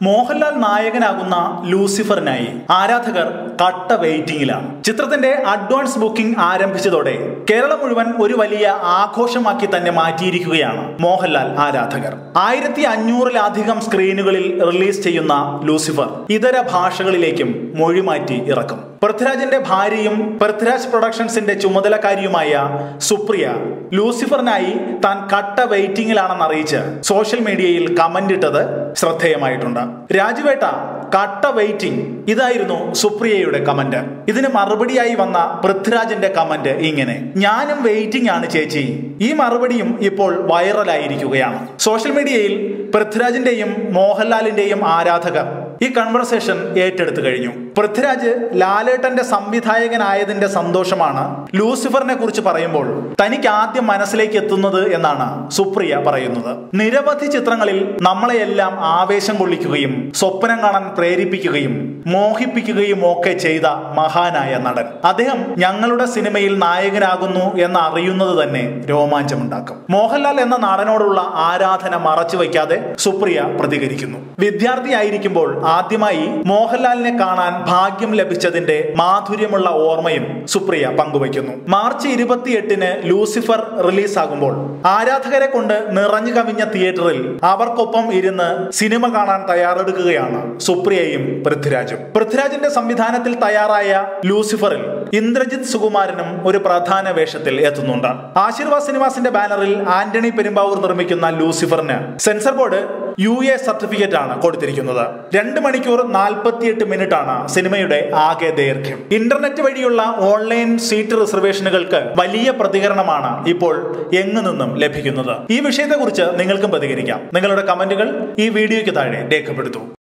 മോഹൻലാൽ നായകനാകുന്ന ലൂസിഫറിനായി ആരാധകർ കട്ട വെയിറ്റിംഗിലാണ് ചിത്രത്തിന്റെ അഡ്വാൻസ് ബുക്കിംഗ് ആരംഭിച്ചതോടെ കേരളം മുഴുവൻ ഒരു വലിയ ആഘോഷമാക്കി തന്നെ മാറ്റിയിരിക്കുകയാണ് മോഹൻലാൽ ആരാധകർ ആയിരത്തി അഞ്ഞൂറിലധികം സ്ക്രീനുകളിൽ റിലീസ് ചെയ്യുന്ന ലൂസിഫർ ഇതര ഭാഷകളിലേക്കും മൊഴിമാറ്റി ഇറക്കും പൃഥ്വിരാജിന്റെ ഭാര്യയും പൃഥ്വിരാജ് പ്രൊഡക്ഷൻസിന്റെ ചുമതലക്കാരിയുമായ സുപ്രിയ ലൂസിഫറിനായി താൻ കട്ട വെയിറ്റിംഗിലാണെന്ന് അറിയിച്ച് സോഷ്യൽ മീഡിയയിൽ കമന്റ് ഇട്ടത് ശ്രദ്ധേയമായിട്ടുണ്ട് രാജുവേട്ട കട്ട വെയിറ്റിംഗ് ഇതായിരുന്നു സുപ്രിയയുടെ കമന്റ് ഇതിന് മറുപടിയായി വന്ന പൃഥ്വിരാജിന്റെ കമന്റ് ഇങ്ങനെ ഞാനും വെയിറ്റിംഗ് ആണ് ചേച്ചി ഈ മറുപടിയും ഇപ്പോൾ വൈറലായിരിക്കുകയാണ് സോഷ്യൽ മീഡിയയിൽ പൃഥ്വിരാജിന്റെയും മോഹൻലാലിന്റെയും ആരാധകർ ഈ കൺവെർസേഷൻ ഏറ്റെടുത്തു കഴിഞ്ഞു പൃഥ്വിരാജ് ലാലേട്ടന്റെ സംവിധായകനായതിന്റെ സന്തോഷമാണ് ലൂസിഫറിനെ കുറിച്ച് പറയുമ്പോൾ തനിക്ക് ആദ്യം മനസ്സിലേക്ക് എത്തുന്നത് എന്നാണ് സുപ്രിയ പറയുന്നത് നിരവധി ചിത്രങ്ങളിൽ നമ്മളെയെല്ലാം ആവേശം കൊള്ളിക്കുകയും സ്വപ്നം കാണാൻ പ്രേരിപ്പിക്കുകയും മോഹിപ്പിക്കുകയും ഒക്കെ ചെയ്ത മഹാനായ നടൻ അദ്ദേഹം ഞങ്ങളുടെ സിനിമയിൽ നായകനാകുന്നു എന്ന് അറിയുന്നത് തന്നെ രോമാഞ്ചമുണ്ടാക്കും മോഹൻലാൽ എന്ന നടനോടുള്ള ആരാധന മറച്ചു വയ്ക്കാതെ സുപ്രിയ പ്രതികരിക്കുന്നു വിദ്യാർത്ഥിയായിരിക്കുമ്പോൾ ആദ്യമായി മോഹൻലാലിനെ കാണാൻ ഭാഗ്യം ലഭിച്ചതിന്റെ മാധുര്യമുള്ള ഓർമ്മയും സുപ്രിയ പങ്കുവയ്ക്കുന്നു മാർച്ച് ഇരുപത്തിയെട്ടിന് ലൂസിഫർ റിലീസാകുമ്പോൾ ആരാധകരെ കൊണ്ട് നിറഞ്ഞു കവിഞ്ഞ തിയേറ്ററിൽ അവർക്കൊപ്പം ഇരുന്ന് സിനിമ കാണാൻ തയ്യാറെടുക്കുകയാണ് സുപ്രിയയും പൃഥ്വിരാജും പൃഥ്വിരാജിന്റെ സംവിധാനത്തിൽ തയ്യാറായ ലൂസിഫറിൽ ഇന്ദ്രജിത് സുകുമാരനും ഒരു പ്രധാന വേഷത്തിൽ എത്തുന്നുണ്ട് ആശീർവാദ് സിനിമാസിന്റെ ബാനറിൽ ആന്റണി പെരുമ്പാവൂർ നിർമ്മിക്കുന്ന ലൂസിഫറിന് censor board U A certificate ആണ് കൊടുത്തിരിക്കുന്നത് രണ്ട് മണിക്കൂർ നാൽപ്പത്തിയെട്ട് മിനിറ്റ് ആണ് സിനിമയുടെ ആകെ ദൈർഘ്യം ഇന്റർനെറ്റ് വഴിയുള്ള ഓൺലൈൻ സീറ്റ് റിസർവേഷനുകൾക്ക് വലിയ പ്രതികരണമാണ് ഇപ്പോൾ എങ്ങു നിന്നും ലഭിക്കുന്നത് ഈ വിഷയത്തെക്കുറിച്ച് നിങ്ങൾക്കും പ്രതികരിക്കാം നിങ്ങളുടെ കമന്റുകൾ ഈ വീഡിയോയ്ക്ക് താഴെ രേഖപ്പെടുത്തൂ